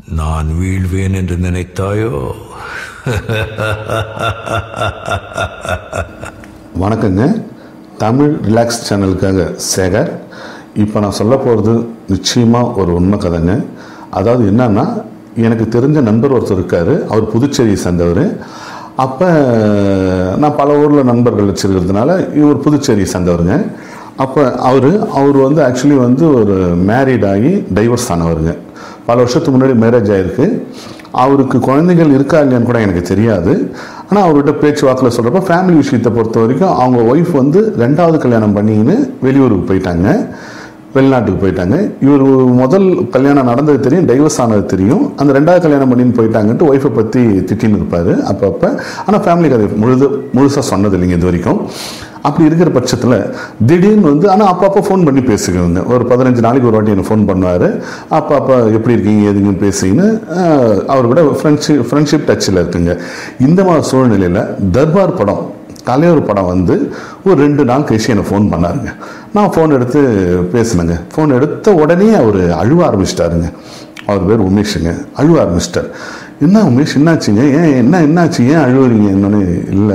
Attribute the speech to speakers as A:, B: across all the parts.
A: நான் வீழ்வேன் என்று நினைத்தாயோ
B: வணக்கங்க தமிழ் ரிலாக்ஸ் சேனலுக்காக சேகர் இப்போ நான் சொல்ல போகிறது நிச்சயமாக ஒரு உண்மை கதைங்க அதாவது என்னன்னா எனக்கு தெரிஞ்ச நண்பர் ஒருத்தர் இருக்கார் அவர் புதுச்சேரியை சேர்ந்தவர் அப்போ நான் பல ஊரில் நண்பர்கள் வச்சுருக்கிறதுனால இவர் புதுச்சேரியை சேர்ந்தவருங்க அப்போ அவர் அவர் வந்து ஆக்சுவலி வந்து ஒரு மேரீட் ஆகி டைவர்ஸ் ஆனவருங்க பல வருஷத்துக்கு முன்னாடி மேரேஜ் ஆயிருக்கு அவருக்கு குழந்தைகள் இருக்கா இல்லையான்னு கூட எனக்கு தெரியாது ஆனால் அவர்கிட்ட பேச்சுவாக்கில் சொல்கிறப்ப ஃபேமிலி விஷயத்தை பொறுத்த வரைக்கும் அவங்க ஒய்ஃப் வந்து ரெண்டாவது கல்யாணம் பண்ணிக்கின்னு வெளியூருக்கு போயிட்டாங்க வெளிநாட்டுக்கு போயிட்டாங்க இவர் முதல் கல்யாணம் நடந்தது தெரியும் டைவர்ஸ் ஆனது தெரியும் அந்த ரெண்டாவது கல்யாணம் பண்ணின்னு போயிட்டாங்கன்ட்டு ஒய்ஃபை பற்றி திட்டின்னு இருப்பார் அப்பப்போ ஆனால் ஃபேமிலி கதை முழுது முழுசாக சொன்னது இல்லைங்க இது வரைக்கும் அப்படி இருக்கிற பட்சத்தில் திடீர்னு வந்து ஆனால் அப்பப்போ ஃபோன் பண்ணி பேசுகிறவங்க ஒரு பதினஞ்சு நாளைக்கு ஒரு வாட்டி எனக்கு ஃபோன் பண்ணுவார் அப்போ அப்போ எப்படி இருக்கீங்க எதுங்க பேசிங்கன்னு ஆஹ், அவர் கூட ஃப்ரெண்ட்ஷிப் ஃப்ரெண்ட்ஷிப் டச்சில் இருக்குங்க இந்த மாதிரி சூழ்நிலையில் தர்பார் படம் தலைவர் படம் வந்து ஒரு ரெண்டு நாள் கழிச்சு எனக்கு ஃபோன் பண்ணாருங்க நான் ஃபோன் எடுத்து பேசினேங்க ஃபோன் எடுத்த உடனே அவர் அழுவ ஆரம்பிச்சிட்டாருங்க அவர் பேர் உமேஷுங்க அழுவ ஆரம்பிச்சிட்டார் என்ன உமேஷ் என்னாச்சுங்க ஏன் என்ன என்னாச்சு ஏன் அழுவுறீங்க என்னன்னு இல்லை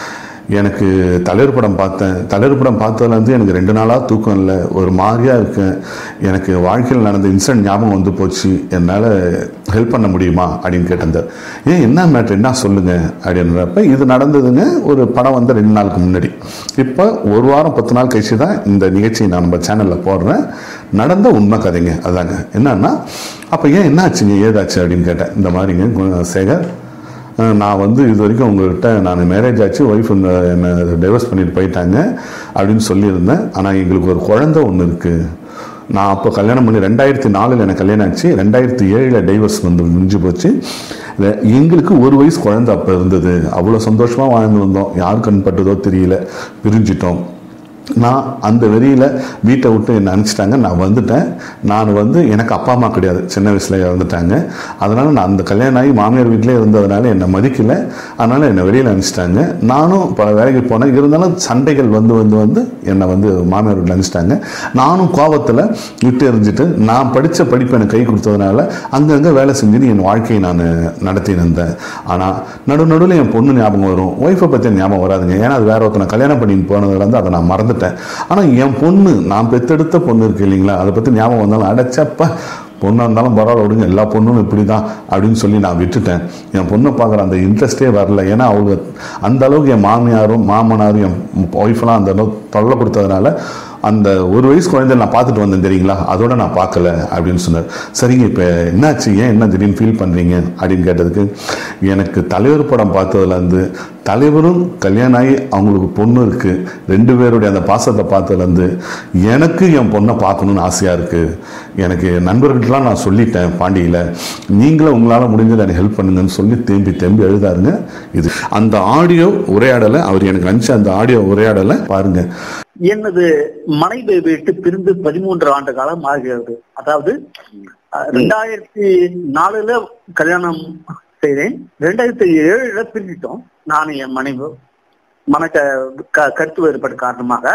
B: எனக்கு தலைவர் படம் பார்த்தேன் தலைவர் படம் பார்த்ததுலேருந்து எனக்கு ரெண்டு நாளாக தூக்கம் இல்லை ஒரு மாதிரியாக இருக்கேன் எனக்கு வாழ்க்கையில் நடந்த இன்சிடென்ட் ஞாபகம் வந்து போச்சு என்னால் ஹெல்ப் பண்ண முடியுமா அப்படின்னு கேட்டிருந்தார் ஏன் என்ன மேட்ரு என்ன சொல்லுங்க அப்படின்றப்ப இது நடந்ததுங்க ஒரு படம் வந்து ரெண்டு நாளுக்கு முன்னாடி இப்போ ஒரு வாரம் பத்து நாள் கழிச்சு தான் இந்த நிகழ்ச்சியை நான் நம்ம சேனலில் போடுறேன் நடந்த உண்மை கதைங்க அதாங்க என்னன்னா அப்போ ஏன் என்னாச்சுங்க ஏதாச்சு அப்படின்னு கேட்டேன் இந்த மாதிரிங்க கு- சேகர் அஹ் நான் வந்து இது வரைக்கும் உங்கள்கிட்ட நான் மேரேஜ் ஆச்சு ஒய்ஃப் இந்த என்னை டைவர்ஸ் பண்ணிட்டு போயிட்டாங்க அப்படின்னு சொல்லியிருந்தேன் ஆனால் எங்களுக்கு ஒரு குழந்தை ஒன்று இருக்குது நான் அப்போ கல்யாணம் பண்ணி ரெண்டாயிரத்தி நாலில் எனக்கு கல்யாணம் ஆச்சு ரெண்டாயிரத்தி ஏழில் டைவர்ஸ் வந்து முடிஞ்சு போச்சு ரெ- எங்களுக்கு ஒரு வயசு குழந்தை அப்போ இருந்தது அவ்வளோ சந்தோஷமாக வாழ்ந்து வந்தோம் யார் கண்பட்டதோ தெரியல பிரிஞ்சிட்டோம் நான் அந்த வெறியில் வீட்டை விட்டு என்னை அனுப்பிச்சிட்டாங்க நான் வந்துட்டேன் நான் வந்து எனக்கு அப்பா அம்மா கிடையாது சின்ன வயசில் இறந்துட்டாங்க அதனால் நான் அந்த கல்யாணம் ஆகி மாமியார் வீட்டிலே இருந்ததுனால என்னை மதிக்கலை அதனால் என்னை வெளியில் அனுப்பிச்சிட்டாங்க நானும் பல வேலைக்கு போனேன் இருந்தாலும் சண்டைகள் வந்து வந்து வந்து என்னை வந்து மாமியார் வீட்டில் அனுப்பிச்சிட்டாங்க நானும் கோபத்தில் விட்டு எறிஞ்சிட்டு நான் படித்த படிப்பு எனக்கு கை கொடுத்ததுனால அங்கங்கே வேலை செஞ்சுட்டு என் வாழ்க்கையை நான் நடத்தி இருந்தேன் ஆனால் நடு நடுவில் என் பொண்ணு ஞாபகம் வரும் ஒய்ஃபை பற்றி ஞாபகம் வராதுங்க ஏன்னா அது வேற ஒருத்தனை கல்யாணம் பண்ணின்னு போனதுலேருந்து அதை நான் மறந்துட்டேன் ஆனால் என் பொண்ணு நான் பெத்தெடுத்த பொண்ணு இருக்கு இல்லைங்களா அதை பற்றி ஞாபகம் வந்தாலும் அடைச்சப்ப பொண்ணாக இருந்தாலும் பரவாயில்ல விடுங்க எல்லா பொண்ணும் இப்படி தான் அப்படின்னு சொல்லி நான் விட்டுட்டேன் என் பொண்ணை பார்க்குற அந்த இன்ட்ரெஸ்டே வரல ஏன்னா அவங்க அந்த அளவுக்கு என் மாமியாரும் மாமனாரும் என் ஒய்ஃபெல்லாம் அந்த அளவுக்கு தொல்லை கொடுத்ததுனால அந்த ஒரு வயசு குழந்தைய நான் பார்த்துட்டு வந்தேன் தெரியுங்களா அதோட நான் பார்க்கல அப்படின்னு சொன்னார் சரிங்க இப்போ என்னாச்சு ஏன் என்ன திடீர்னு ஃபீல் பண்ணுறீங்க அப்படின்னு கேட்டதுக்கு எனக்கு தலைவர் படம் பார்த்ததுலேருந்து தலைவரும் கல்யாணம் ஆகி அவங்களுக்கு பொண்ணு இருக்குது ரெண்டு பேருடைய அந்த பாசத்தை பார்த்ததுலேருந்து எனக்கு என் பொண்ணை பார்க்கணுன்னு ஆசையாக இருக்குது எனக்கு என் நண்பர்கள்ட்டலாம் நான் சொல்லிட்டேன் பாண்டியில் நீங்களும் உங்களால் முடிஞ்சதை எனக்கு ஹெல்ப் பண்ணுங்கன்னு சொல்லி தேம்பி தேம்பி எழுதாருங்க இது அந்த ஆடியோ உரையாடலை அவர் எனக்கு அனுப்பிச்ச அந்த ஆடியோ உரையாடலை பாருங்கள்
C: எனது மனைவி விட்டு பிரிந்து பதிமூன்று ஆண்டு காலம் ஆகிறது அதாவது அஹ், ரெண்டாயிரத்தி நாலுல கல்யாணம் செய்தேன் ரெண்டாயிரத்தி ஏழுல பிரிஞ்சிட்டோம் நானும் என் மனைவி மனக்க க- கருத்து வேறுபாடு காரணமாக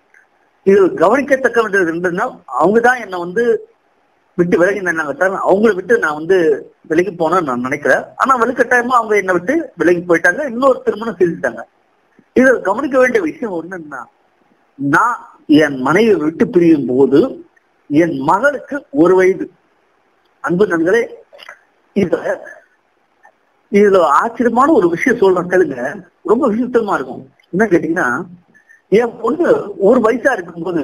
C: இது கவனிக்கத்தக்க வேண்டியது என்னன்னா அவங்க தான் என்னை வந்து விட்டு விலகி நின்னாங்க சார் அவங்கள விட்டு நான் வந்து விலகி போனேன்னு நான் நினைக்கிறேன் ஆனா வலுக்கட்டாயமா அவங்க என்னை விட்டு விலகி போயிட்டாங்க இன்னொரு திருமணம் செஞ்சுட்டாங்க இது கவனிக்க வேண்டிய விஷயம் ஒண்ணுன்னா நான் என் மனைவி விட்டு பிரியும் போது என் மகளுக்கு ஒரு வயது அன்பு நண்பர்களே இதுல இதுல ஆச்சரியமான ஒரு விஷயம் சொல்றேன் கேளுங்க ரொம்ப விசித்திரமா இருக்கும் என்ன கேட்டீங்கன்னா என் பொண்ணு ஒரு வயசா இருக்கும்போது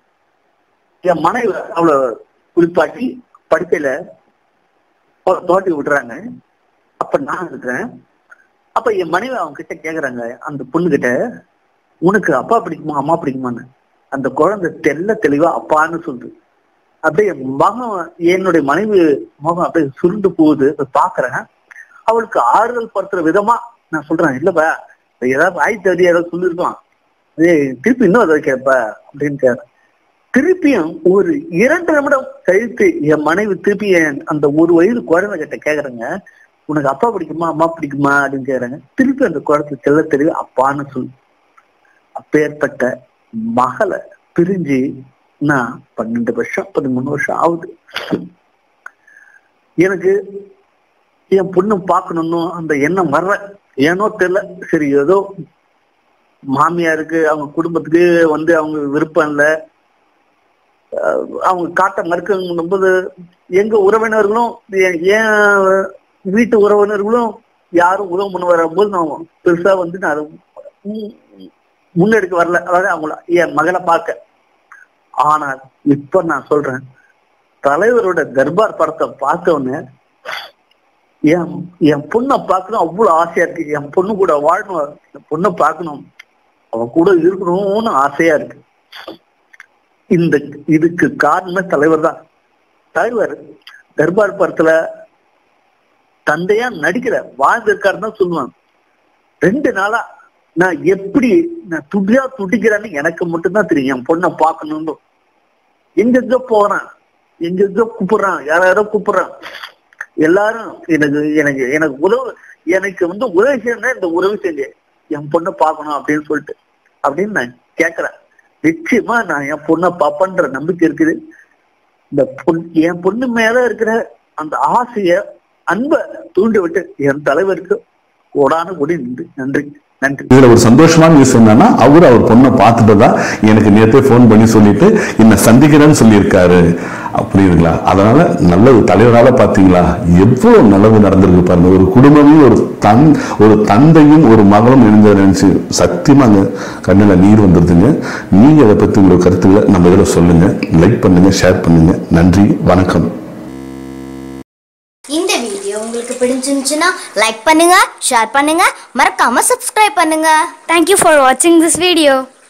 C: என் மனைவி அவளை குளிப்பாட்டி படுக்கையில அவளை தோட்டி விடுறாங்க அப்ப நான் இருக்கிறேன் அப்ப என் மனைவி அவங்க கிட்ட கேக்குறாங்க அந்த பொண்ணு கிட்ட உனக்கு அப்பா பிடிக்குமா அம்மா பிடிக்குமான்னு அந்த குழந்தை தெல்ல தெளிவா அப்பான்னு சொல்லுது அப்படியே என் மகன் என்னுடைய மனைவி முகம் அப்படியே சுருண்டு போகுது அதை பாக்குறேன் அவளுக்கு ஆறுதல் படுத்துற விதமா நான் சொல்றேன் இல்லப்பா ஏதாவது ஆய் தேடி ஏதாவது சொல்லியிருப்பான் ஏய் திருப்பி இன்னும் அதை கேட்ப அப்படின்னு கேட்க திருப்பியும் ஒரு இரண்டு நிமிடம் கழித்து என் மனைவி திருப்பி என் அந்த ஒரு வயது குழந்தை கிட்ட கேக்குறேங்க உனக்கு அப்பா பிடிக்குமா அம்மா பிடிக்குமா அப்படின்னு கேக்குறாங்க திருப்பி அந்த குழந்தை செல்ல தெளிவு அப்பான்னு சொல்லு அப்பேற்பட்ட மகளை பிரிஞ்சு நான் பன்னெண்டு வருஷம் பதிமூணு வருஷம் ஆகுது எனக்கு என் பொண்ணு பார்க்கணும்னு அந்த எண்ணம் வர்ற ஏனோ தெரியல சரி ஏதோ மாமியாருக்கு அவங்க குடும்பத்துக்கு வந்து அவங்க விருப்பம் இல்லை அஹ் அவங்க காட்ட மறுக்கும் போது எங்க உறவினர்களும் எ- என் வீட்டு உறவினர்களும் யாரும் உதவி பண்ண வரும்போது நான் பெருசா வந்து நான் அதை மு- முன்னெடுக்க வரல அதாவது அவங்கள என் மகளை பார்க்க ஆனால் இப்ப நான் சொல்றேன் தலைவரோட தர்பார் படத்தை பார்த்த உடனே என் என் பொண்ணை பார்க்கணும் அவ்வளவு ஆசையா இருக்கு என் பொண்ணு கூட வாழணும் என் பொண்ணை பார்க்கணும் அவன் கூட இருக்கணும்னு ஆசையா இருக்கு இந்த இதுக்கு காரணமே தலைவர் தான் தலைவர் தர்பார் படத்துல தந்தையா நடிக்கிற வாழ்ந்திருக்காருன்னு தான் சொல்லுவாங்க ரெண்டு நாளா நான் எப்படி நான் துடியா துடிக்கிறேன்னு எனக்கு மட்டும்தான் தெரியும் என் பொண்ணை பார்க்கணும்னு எங்கெங்க போறான் எங்கெங்க கூப்பிடுறான் யார யாரோ கூப்பிடுறான் எல்லாரும் எனக்கு எனக்கு எனக்கு உதவு எனக்கு வந்து உதவி செய்யணும் இந்த உதவி செஞ்சு என் பொண்ணை பார்க்கணும் அப்படின்னு சொல்லிட்டு அப்படின்னு நான் கேட்கிறேன் நிச்சயமா நான் என் பொண்ணை பார்ப்பேன்ற நம்பிக்கை இருக்குது இந்த பொன் என் பொண்ணு மேல இருக்கிற அந்த ஆசைய அன்பை தூண்டி விட்டு என் தலைவருக்கு கோடான கொடி நின்று நன்றி நன்றி
B: இதுல ஒரு சந்தோஷமான நியூஸ் என்னன்னா அவர் அவர் பொண்ணை பார்த்துட்டதா எனக்கு நேத்தே ஃபோன் பண்ணி சொல்லிட்டு என்ன சந்திக்கிறேன்னு சொல்லியிருக்காரு புரியுதுங்களா அதனால நல்லது தலைவரால பாத்தீங்களா எவ்வளவு நல்லது நடந்திருக்கு பாருங்க ஒரு குடும்பமே ஒரு தன் ஒரு தந்தையும் ஒரு மகளும் இணைந்த நினைச்சு சத்தியமா அங்க கண்ணுல நீர் வந்துருதுங்க நீங்க அதை பத்தி உங்களோட கருத்துக்களை நம்ம இதுல சொல்லுங்க லைக் பண்ணுங்க ஷேர் பண்ணுங்க நன்றி வணக்கம்
D: இந்த வீடியோ உங்களுக்கு பிடிச்சிருந்துச்சுன்னா லைக் பண்ணுங்க ஷேர் பண்ணுங்க மறக்காம சப்ஸ்கிரைப் பண்ணுங்க
E: Thank you for watching this video.